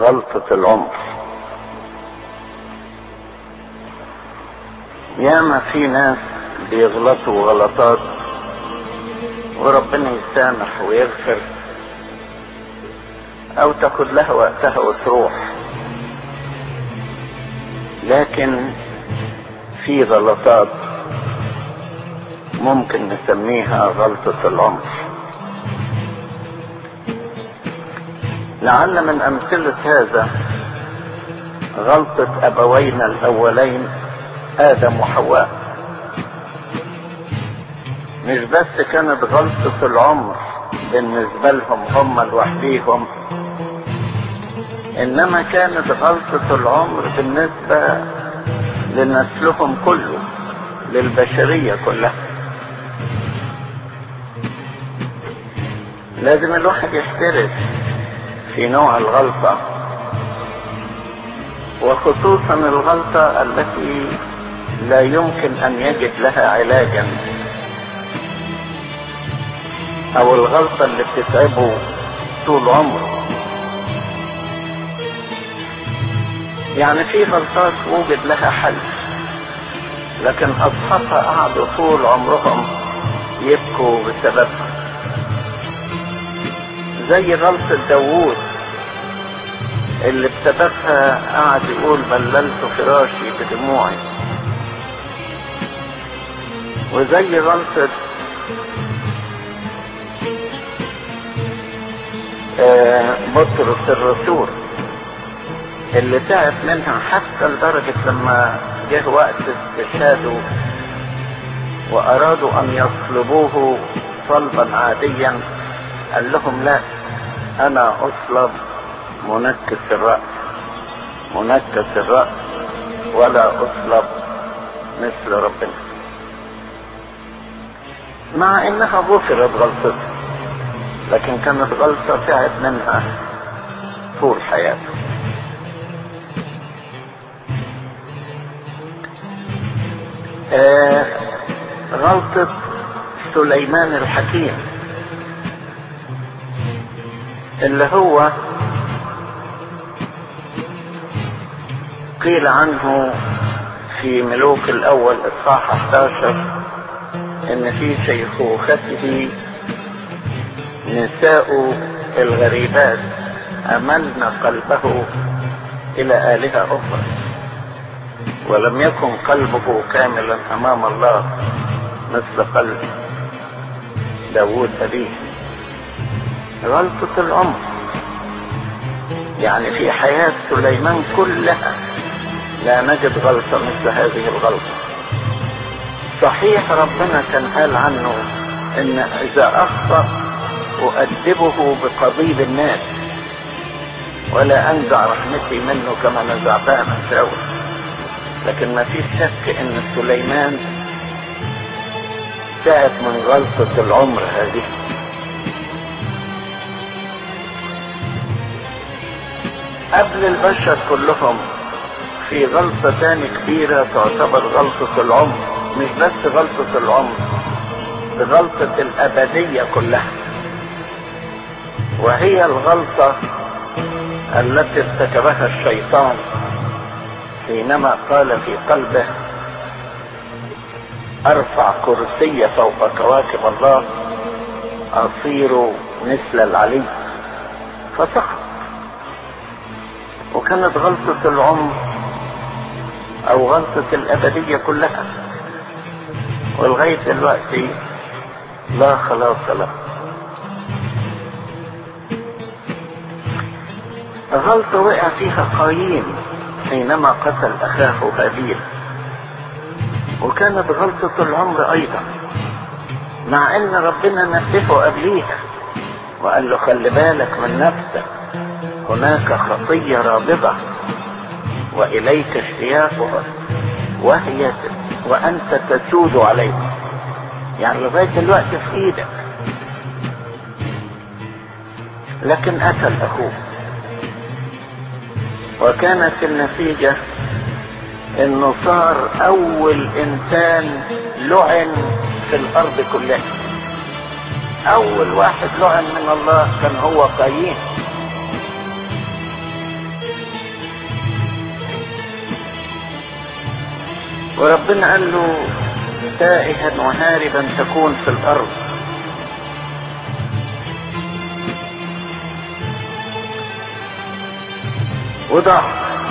غلطة العمر ياما في ناس بيغلطوا غلطات وربنا يسامح ويغفر او تاخد لها وقتها وتروح لكن في غلطات ممكن نسميها غلطة العمر لعل من امثلة هذا غلطة ابوينا الاولين ادم وحواء مش بس كانت غلطة العمر بالنسبة لهم هم لوحديهم انما كانت غلطة العمر بالنسبة لنسلهم كله للبشرية كلها لازم الواحد يحترس في نوع الغلطة وخصوصا الغلطة التي لا يمكن ان يجد لها علاجا او الغلطة اللي بتتعبه طول عمره يعني في غلطات وجد لها حل لكن اصحابها قعدوا طول عمرهم يبكوا بسببها زي غلطة داوود اللي بسببها قعد يقول بللت فراشي بدموعي وزي غلطة آه بطرس الرسول اللي تعب منها حتى لدرجة لما جه وقت استشهاده وأرادوا أن يصلبوه صلبا عاديا قال لهم لا أنا أصلب منكس الرأس منكس الرأس ولا أصلب مثل ربنا مع إنها غفرت غلطته لكن كانت غلطة تعب منها طول حياته آه غلطة سليمان الحكيم اللي هو قيل عنه في ملوك الاول اصحاح 11 ان في شيخوخته نساء الغريبات املن قلبه الى الهه اخرى ولم يكن قلبه كاملا امام الله مثل قلب داود ابيه غلطة العمر يعني في حياة سليمان كلها لا نجد غلطة مثل هذه الغلطة صحيح ربنا كان قال عنه ان اذا اخطأ اؤدبه بقضيب الناس ولا انزع رحمتي منه كما نزعتها من شاول لكن ما فيش شك ان سليمان تعب من غلطة العمر هذه قبل البشر كلهم في غلطة تاني كبيرة تعتبر غلطة العمر مش بس غلطة العمر غلطة الأبدية كلها وهي الغلطة التي ارتكبها الشيطان حينما قال في قلبه ارفع كرسي فوق كواكب الله اصير مثل العلي فسقط وكانت غلطة العمر او غلطة الابدية كلها ولغاية دلوقتي لا خلاص له غلطة وقع فيها قايين حينما قتل اخاه هابيل وكانت غلطة العمر ايضا مع ان ربنا نبهه قبليها وقال له خلي بالك من نفسك هناك خطية رابضة واليك اشتياقها وهي وانت تسود عليها يعني لغاية دلوقتي في ايدك لكن قتل اخوه وكانت النتيجة انه صار اول انسان لعن في الارض كلها اول واحد لعن من الله كان هو قايين وربنا قال له تائها وهاربا تكون في الارض وضع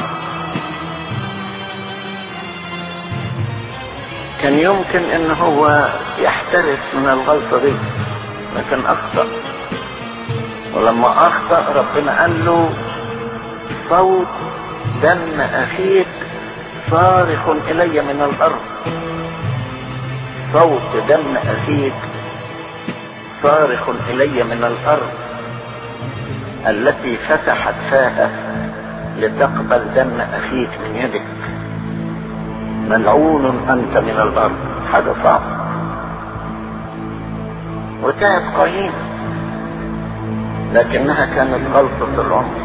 كان يمكن ان هو يحترس من الغلطة دي لكن اخطأ ولما اخطأ ربنا قال له صوت دم اخيك صارخ الي من الارض صوت دم اخيك صارخ الي من الارض التي فتحت فاها لتقبل دم اخيك من يدك ملعون انت من الارض حاجة صعبة وتعب قايين لكنها كانت غلطة العمر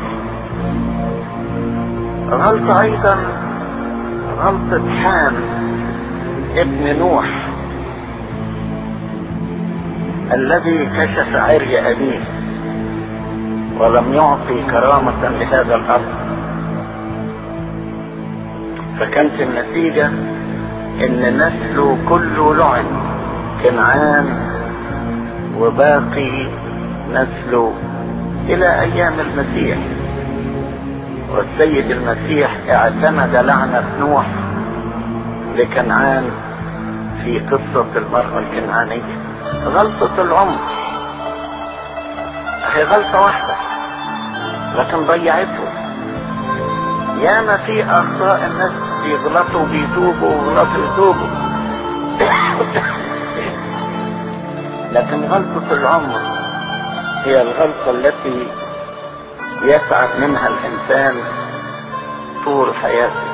غلطة ايضا غلطة حام ابن نوح الذي كشف عري ابيه ولم يعطي كرامة لهذا الأرض فكانت النتيجة ان نسله كله لعن كنعان وباقي نسله الى ايام المسيح والسيد المسيح اعتمد لعنة نوح لكنعان في قصة المرأة الكنعانية غلطة العمر هي غلطة واحدة لكن ضيعته ياما في اخطاء الناس بيغلطوا بيتوبوا ويغلطوا يتوبوا لكن غلطة العمر هي الغلطة التي يتعب منها الانسان طول حياته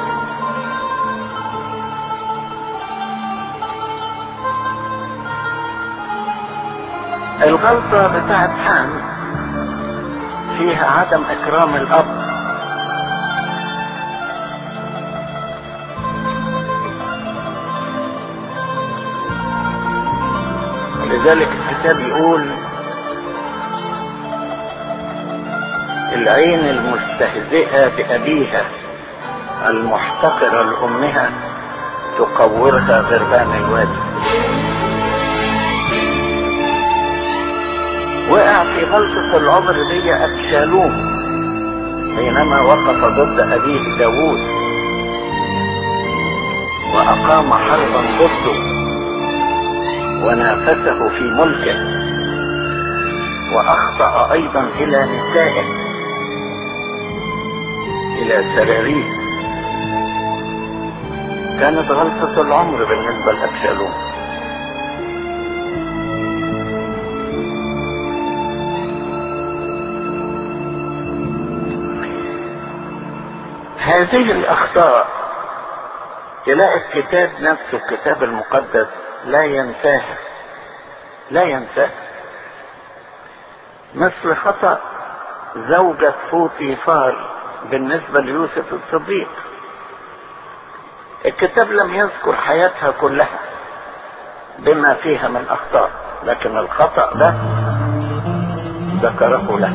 الغلطة بتاعت حام فيها عدم اكرام الاب لذلك الكتاب يقول العين المستهزئة بأبيها المحتقرة لأمها تقورها غربان الوادي وقع في غلطة العمر دي أبشالوم بينما وقف ضد أبيه داوود وأقام حربا ضده ونافسه في ملكه واخطأ ايضا الى نسائه الى سراريه كانت غلطة العمر بالنسبة لأبشالوم هذه الأخطاء تلاقي الكتاب نفسه الكتاب المقدس لا ينساها لا ينساها مثل خطأ زوجة فوطيفار بالنسبة ليوسف الصديق الكتاب لم يذكر حياتها كلها بما فيها من أخطاء لكن الخطأ ده ذكره له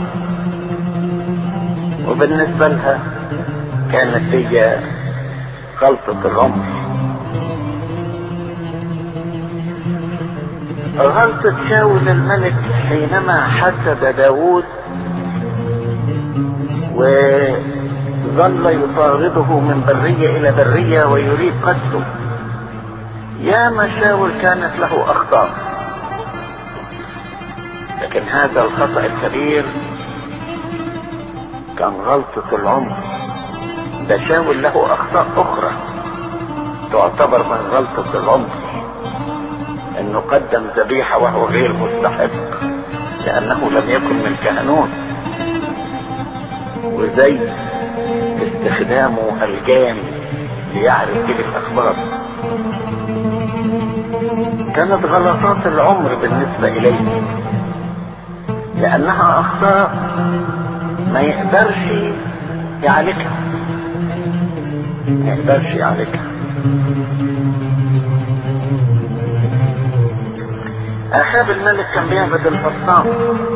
وبالنسبة لها كانت هي غلطة العمر غلطة شاول الملك حينما حسد داود وظل يطارده من برية إلى برية ويريد قتله يا ما شاول كانت له أخطاء لكن هذا الخطأ الكبير كان غلطة العمر ده شاول له أخطاء أخرى تعتبر من غلطة العمر انه قدم ذبيحة وهو غير مستحق لانه لم يكن من كهنوت وزي استخدامه الجاني ليعرف به الاخبار كانت غلطات العمر بالنسبة اليه لانها اخطاء ما يقدرش يعالجها ما يقدرش يعالجها اخاب الملك كان بيعبد الاصنام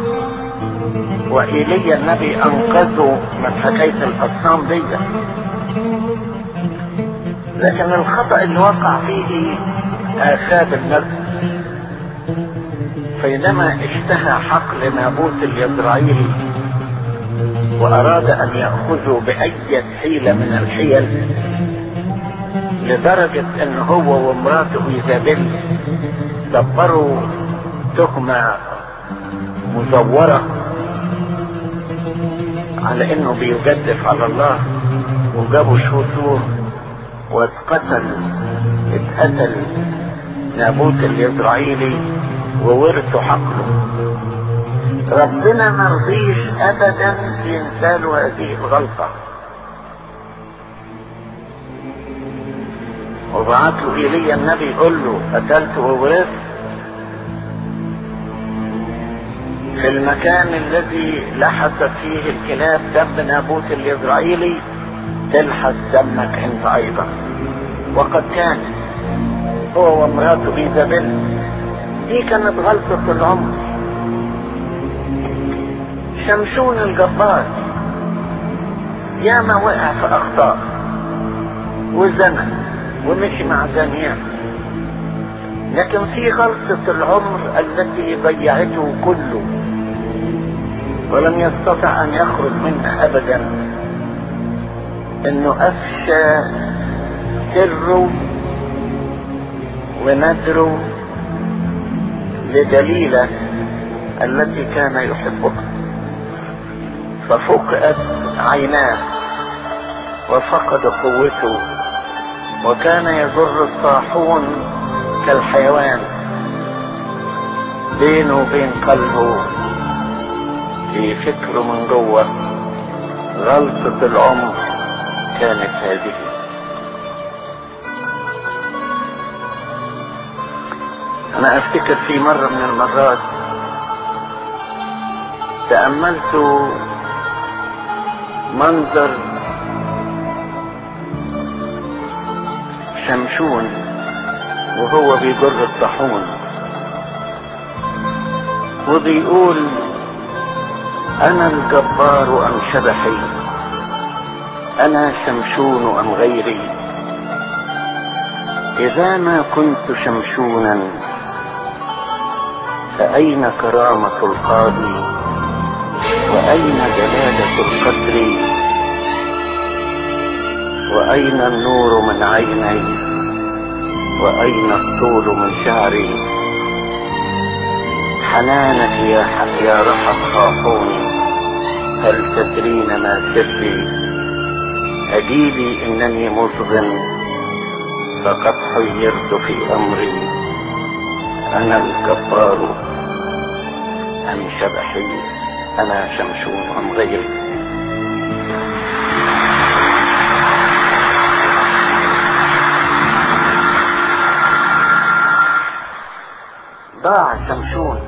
وايليا النبي انقذه من حكاية الاصنام دي لكن الخطأ اللي وقع فيه آخاب النفس فإنما اشتهى حقل نابوت اليزرعيلي وأراد أن يأخذه بأي حيلة من الحيل لدرجة أن هو ومراته إيزابيل دبروا تهمة مزورة على انه بيجدف على الله وجابوا شهور واتقتل اتقتل نابوت الاسرائيلي وورثوا حقله ربنا ما رضيش ابدا ينساله هذه الغلطة وبعت له ايليا النبي يقول له قتلت وورثت في المكان الذي لحست فيه الكلاب دم نابوت الإسرائيلي تلحس دمك انت ايضا وقد كان هو وامراته ايزابيل دي كانت غلطة العمر شمشون الجبار ياما وقع في اخطاء وزنى ومشي مع زانيات لكن في غلطة العمر التي ضيعته كله ولم يستطع ان يخرج منها ابدا انه افشى سره وندره لدليلة التي كان يحبها ففقأت عيناه وفقد قوته وكان يجر الطاحون كالحيوان بينه وبين قلبه في فكره من جوه غلطة العمر كانت هذه انا افتكر في مرة من المرات تأملت منظر شمشون وهو بيجر الطاحون وبيقول انا الجبار ام شبحي انا شمشون ام غيري اذا ما كنت شمشونا فاين كرامة القاضي واين جلالة القدر واين النور من عيني واين الطول من شعري حنانك يا حق يا رحم خافوني هل تدرين ما سري اجيبي انني مصغ فقد حيرت في امري انا الكفار ام شبحي انا شمشون ام غيري ضاع شمشون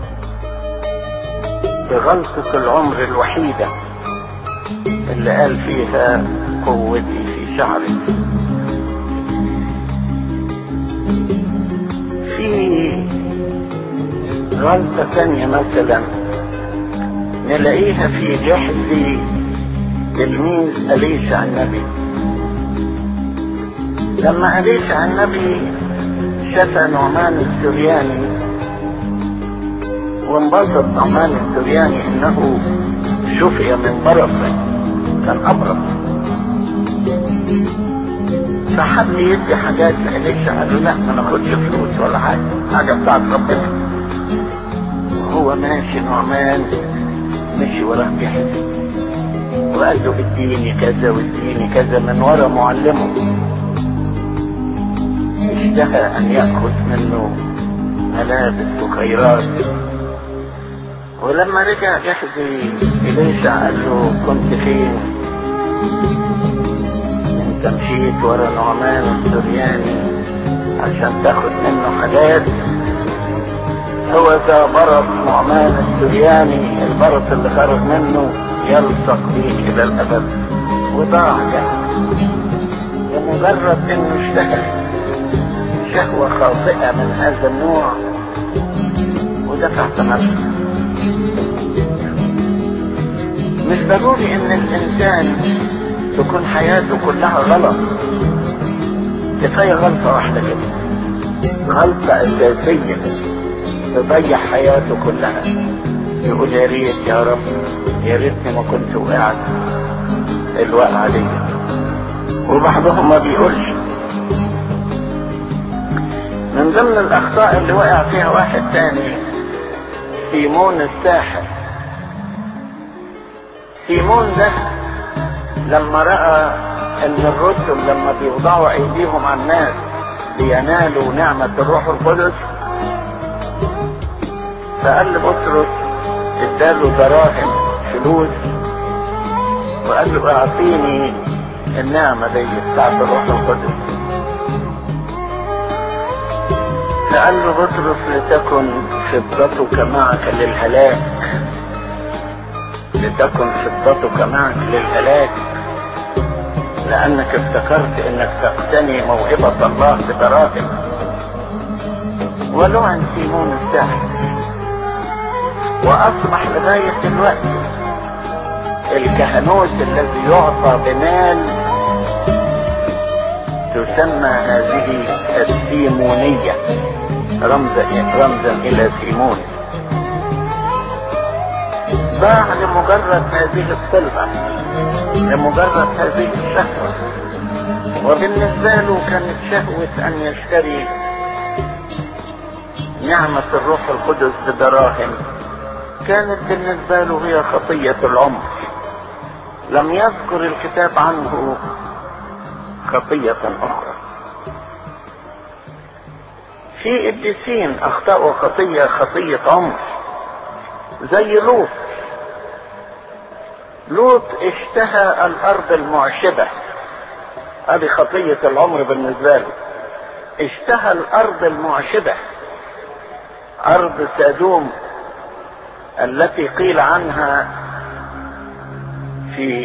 بغلطة العمر الوحيدة اللي قال فيها قوتي في شعري في غلطة ثانية مثلا نلاقيها في جحد تلميذ أليشع النبي لما أليشع النبي شفى نعمان السرياني وانبسط نعمان السرياني انه شفي من برصه كان ابرص فحب يدي حاجات لإليشا قال له لا ما ناخدش فلوس ولا حاجه حاجه بتاعت ربنا وهو ماشي نعمان مشي وراه بيحزن وقال له اديني كذا واديني كذا من ورا معلمه اشتهى ان ياخذ منه ملابس وخيرات ولما رجع يحزي إليشع قال له كنت فين انت مشيت ورا نعمان السرياني عشان تاخد منه حاجات هو ذا برص نعمان السرياني البرص اللي خرج منه يلصق بيه الى الابد وضاع ومجرد انه اشتهى شهوة خاطئة من هذا النوع ودفع ثمنها مش ضروري ان الانسان تكون حياته كلها غلط كفاية غلطة واحدة كده غلطة أساسية تضيع حياته كلها يقول يا ريت يا رب يا ريتني ما كنت وقعت الوقعة دي وبعضهم ما بيقولش من ضمن الأخطاء اللي وقع فيها واحد تاني سيمون الساحر سيمون ده لما رأى ان الرسل لما بيوضعوا ايديهم على الناس لينالوا نعمة الروح القدس فقال لبطرس اداله دراهم فلوس وقال له اعطيني النعمة دي بتاعت الروح القدس فقال له بطرس لتكن فضتك معك للهلاك لتكن فضتك معك للهلاك لانك افتكرت انك تقتني موهبة الله بدراهم ولعن سيمون الساحر واصبح لغاية دلوقتي الكهنوت الذي يعطى بمال تسمى هذه السيمونية رمزا رمزا الى سيمون باع لمجرد هذه الطلبة لمجرد هذه الشهوة وبالنسبة له كانت شهوة ان يشتري نعمة الروح القدس بدراهم كانت بالنسبة له هي خطية العمر لم يذكر الكتاب عنه خطية أخرى في قديسين أخطأوا خطية خطية عمر زي لوط لوط اشتهى الأرض المعشبة هذه خطية العمر بالنسبة له اشتهى الأرض المعشبة أرض سادوم التي قيل عنها في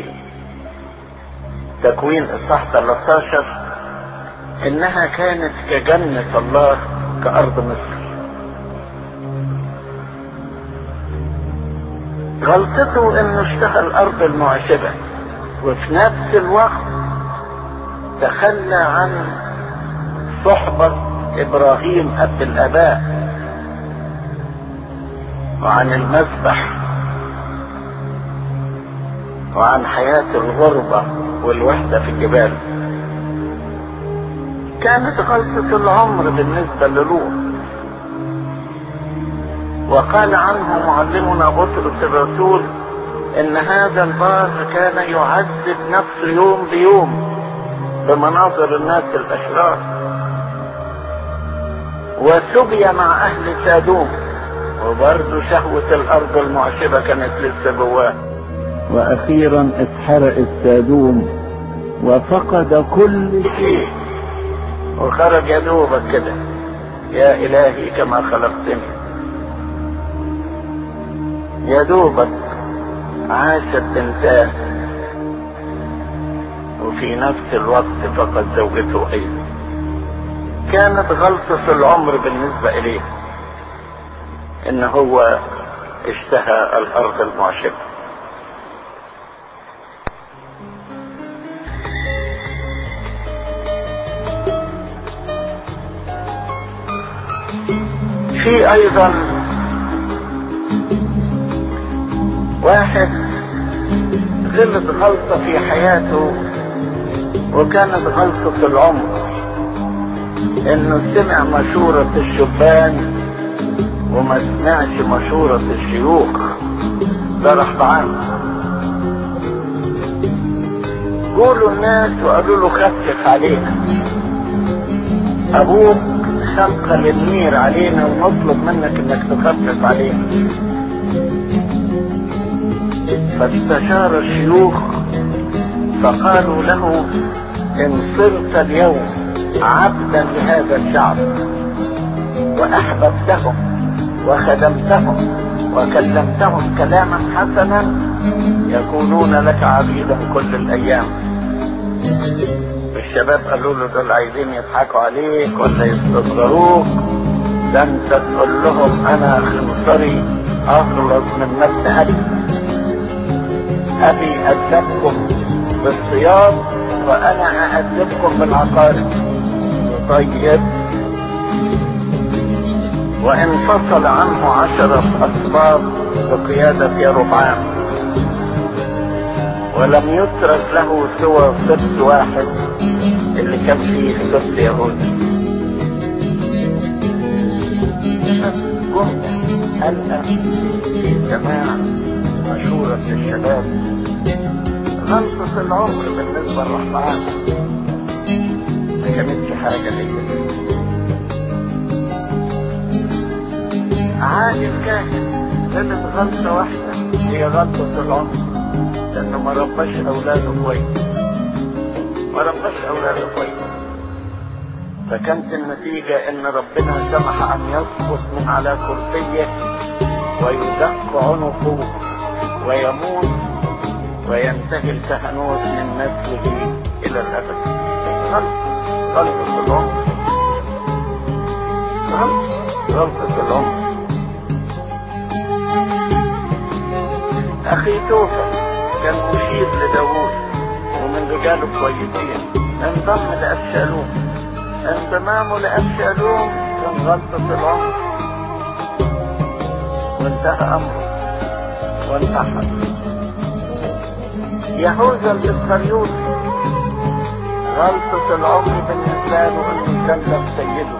تكوين اصحاح 13 انها كانت كجنة الله كارض مصر غلطته انه اشتهى الارض المعشبة وفي نفس الوقت تخلى عن صحبة ابراهيم اب الاباء وعن المذبح وعن حياة الغربة والوحدة في الجبال كانت غلطة العمر بالنسبة للوط وقال عنه معلمنا بطرس الرسول ان هذا البار كان يعذب نفسه يوم بيوم بمناظر الناس الاشرار وسبي مع اهل سادوم وبرضه شهوة الارض المعشبة كانت لسه جواه واخيرا اتحرق السادوم وفقد كل شيء وخرج يا دوبك كده يا الهي كما خلقتني يا دوبك عاش الانسان وفي نفس الوقت فقد زوجته ايضا كانت غلطة العمر بالنسبة اليه ان هو اشتهى الارض المعشبه في ايضا واحد غلط غلطة في حياته وكانت غلطة العمر انه سمع مشورة الشبان وما سمعش مشورة الشيوخ ده راح بعانه قولوا الناس وقالوا له خفف علينا ابوك شق النير علينا ونطلب منك انك تخفف علينا فاستشار الشيوخ فقالوا له ان صرت اليوم عبدا لهذا الشعب واحببتهم وخدمتهم وكلمتهم كلاما حسنا يكونون لك عبيدا كل الايام الشباب قالوا له دول عايزين يضحكوا عليك ولا يستصغروك ده انت تقول لهم انا خنصري اخلص من نفس ابي ابي ادبكم بالصيام وانا اادبكم بالعقارب طيب وانفصل عنه عشرة أسباط بقيادة يربعام ولم يترك له سوى سبت واحد اللي كان فيه سبت يهوذا جملة قالها في جماعة مشهورة في الشباب غلطة العمر بالنسبة للرحمن ما كانتش حاجة ليا عادي الكاهن كانت غلطة واحدة هي غلطة العمر لأنه ما رباش أولاده كويس ما رباش أولاده كويس فكانت النتيجة إن ربنا سمح أن يسقط من على كرسيه ويدق عنقه ويموت وينتهي الكهنوت من نسله إلى الأبد غلط غلطة العمر غلط غلطة العمر أخي توفى كان مشير لداوود ومن رجاله كويسين انضم لأبشالوم انضمامه لأبشالوم كان غلطة العمر وانتهى أمره وانتحر يهوذا الإسخريوطي غلطة العمر بالنسبة له انه سلم سيده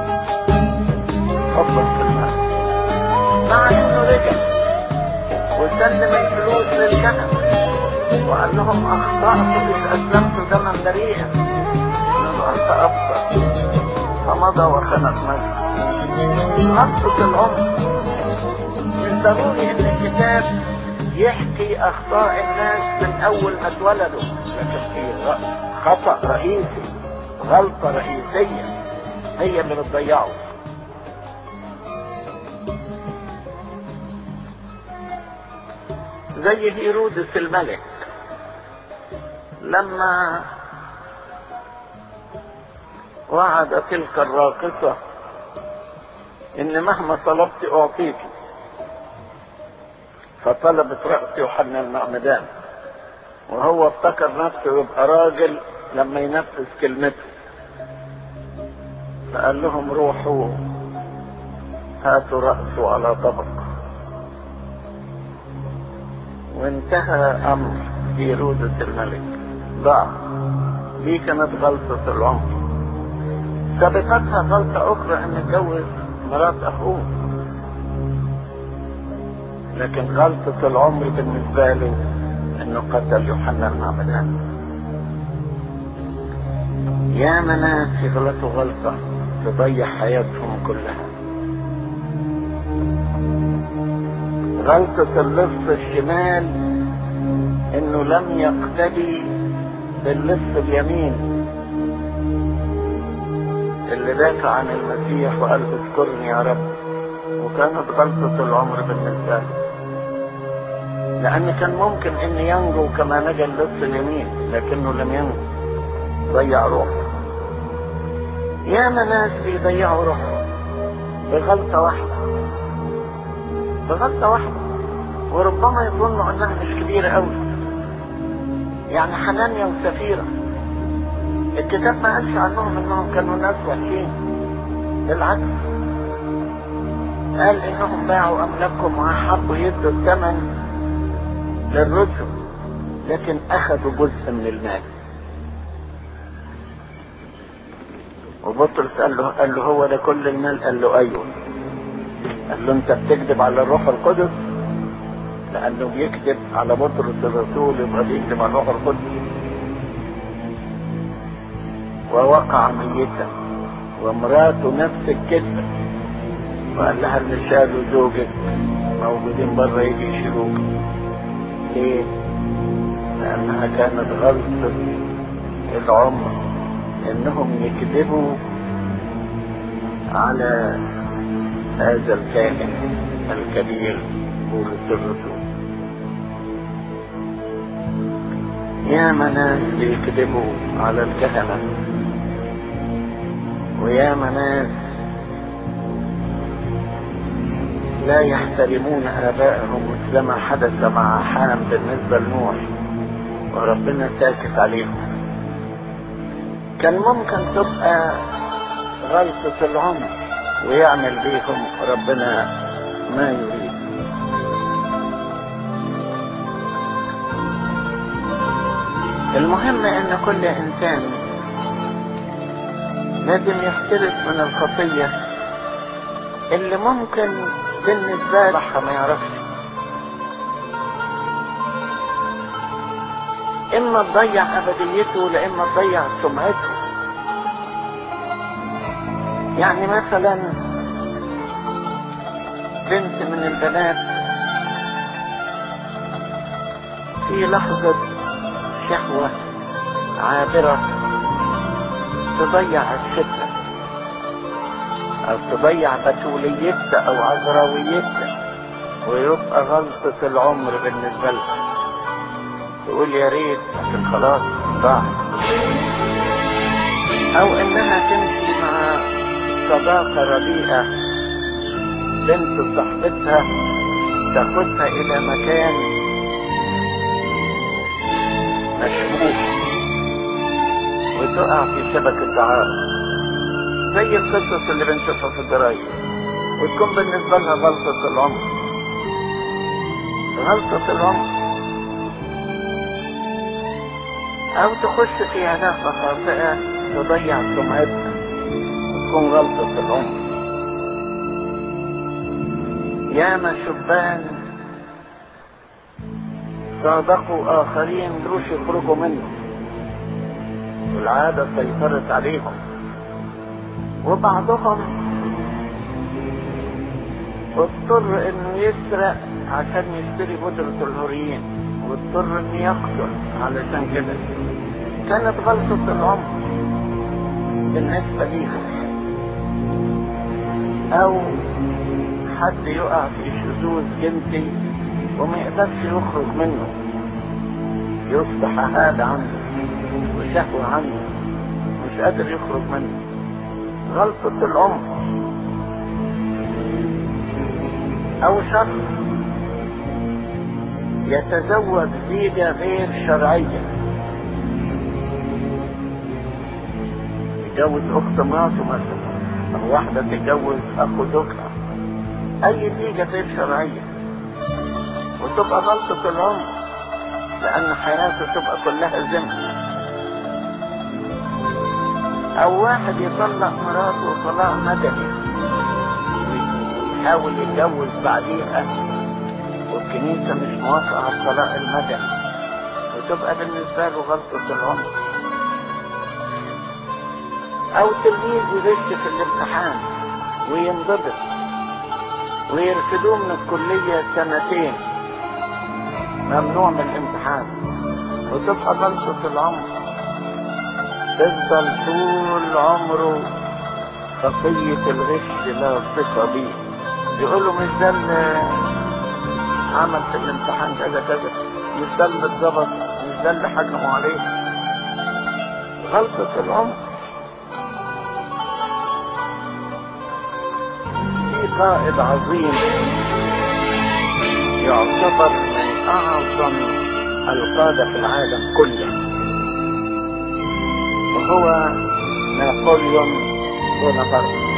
حبا في المال مع انه رجع وسلم الفلوس للكهنة وقال لهم اخطأت اذ اسلمت دما بريئا انت افضل فمضى وخنق نفسه غلطة العمر مش ضروري ان الكتاب يحكي اخطاء الناس من اول ما اتولدوا لكن في خطأ رئيسي غلطة رئيسية هي اللي بتضيعه زي هيرودس الملك لما وعد تلك الراقصة ان مهما طلبت اعطيك فطلبت رأس يوحنا المعمدان وهو افتكر نفسه يبقى راجل لما ينفذ كلمته فقال لهم روحوا هاتوا رأسه على طبق وانتهى امر هيرودس الملك ضاع دي كانت غلطة العمر سبقتها غلطة اخرى ان اتجوز مرات اخوه لكن غلطة العمر بالنسبة له انه قتل يوحنا المعمدان يا ناس يغلطوا غلطة تضيع حياتهم كلها غلطة اللص الشمال انه لم يقتدي باللص اليمين اللي دافع عن المسيح وقال اذكرني يا رب وكانت غلطة العمر بالنسبة له لأن كان ممكن أن ينجو كما نجا اللص اليمين لكنه لم ينجو ضيع روحه يا ناس بيضيعوا روحهم بغلطة واحدة بغلطة واحدة وربما يظنوا انها مش كبيرة قوي يعني حنانيا وسفيرة الكتاب ما قالش عنهم انهم كانوا ناس وحشين بالعكس قال انهم باعوا املاكهم وحبوا يدوا الثمن للرجل لكن اخذوا جزء من المال وبطرس قال له قال له هو ده كل المال قال له ايوه قال له انت بتكذب على الروح القدس لانه بيكذب على بطرس الرسول يبقى بيكذب على الروح القدس ووقع ميتا ومراته نفس الكذبه وقال لها اللي شالوا زوجك موجودين بره يجي يشيلوك ليه؟ لأنها كانت غلطة العمر إنهم يكذبوا على هذا الكائن الكبير بولس الرسول يا ناس بيكذبوا على الكهنة ويا ناس لا يحترمون آبائهم مثلما حدث مع حام بالنسبة لنوح وربنا ساكت عليهم كان ممكن تبقى غلطة العمر ويعمل بيهم ربنا ما يريد المهم ان كل انسان لازم يحترس من الخطية اللي ممكن بالنسبة له ما يعرفش اما تضيع ابديته لاما تضيع سمعته يعني مثلا بنت من البنات في لحظة شهوة عابرة تضيع الشدة او تضيع بتوليتها او عذراويتها ويبقى غلطة العمر بالنسبة لها تقول يا ريت لكن خلاص ضاعت او انها تمشي مع صداقة رديئة بنت صاحبتها تاخدها الى مكان مشبوه وتقع في شبكة دعارة زي القصص اللي بنشوفها في الجرايد وتكون بالنسبة لها غلطة العمر غلطة العمر او تخش في علاقة خاطئة تضيع سمعتها وتكون غلطة العمر ياما شبان صادقوا اخرين ملوش يخرجوا منه والعادة سيطرت عليهم وبعضهم اضطر انه يسرق عشان يشتري بودرة الهوريين واضطر انه يقتل علشان كده كانت غلطة العمر بالنسبة ليهم او حد يقع في شذوذ جنسي وما يقدرش يخرج منه يصبح هذا عنده وشهوة عنده مش قادر يخرج منه غلطة العمر او شخص يتزوج زيجة غير شرعية يتجوز اخت مراته مثلا او واحدة تتجوز اخو زوجها اي زيجة غير شرعية وتبقى غلطة العمر لان حياته تبقى كلها ذنب او واحد يطلق مراته طلاق مدني ويحاول يتجوز بعديها والكنيسة مش موافقة على الطلاق المدني وتبقى بالنسبة له غلطة العمر او تلميذ يغش في الامتحان وينضبط ويرفدوه من الكلية سنتين ممنوع من الامتحان وتبقى غلطة العمر تفضل طول عمره خطية الغش لا ثقة بيه يقولوا مش ده اللي عمل في الامتحان كذا كذا مش ده اللي اتظبط مش ده اللي حكموا عليه غلطة العمر في قائد عظيم يعتبر من أعظم القادة في العالم كله وهو نابليون بونابرت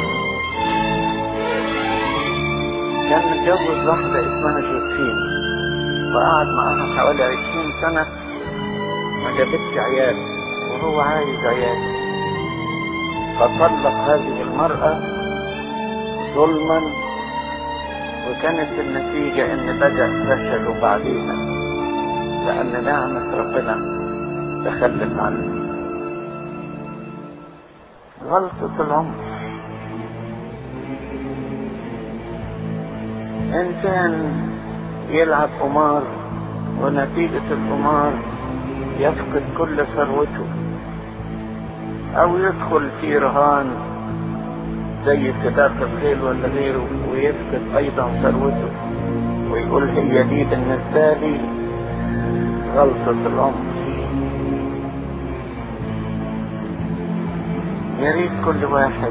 كان متجوز واحدة اسمها جوزفين وقعد معاها حوالي عشرين سنة ما جابتش عيال وهو عايز عيال فطلق هذه المرأة ظلما وكانت النتيجة ان بدأ فشله بعديها لأن نعمة ربنا تخلت عنه غلطة العمر انسان يلعب قمار ونتيجة القمار يفقد كل ثروته او يدخل في رهان زي سباق الخيل ولا غيره ويفقد ايضا ثروته ويقول هي دي بالنسبة لي غلطة العمر يا ريت كل واحد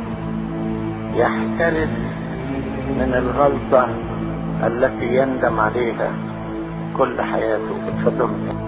يحترس من الغلطة التي يندم عليها كل حياته اتفضلوا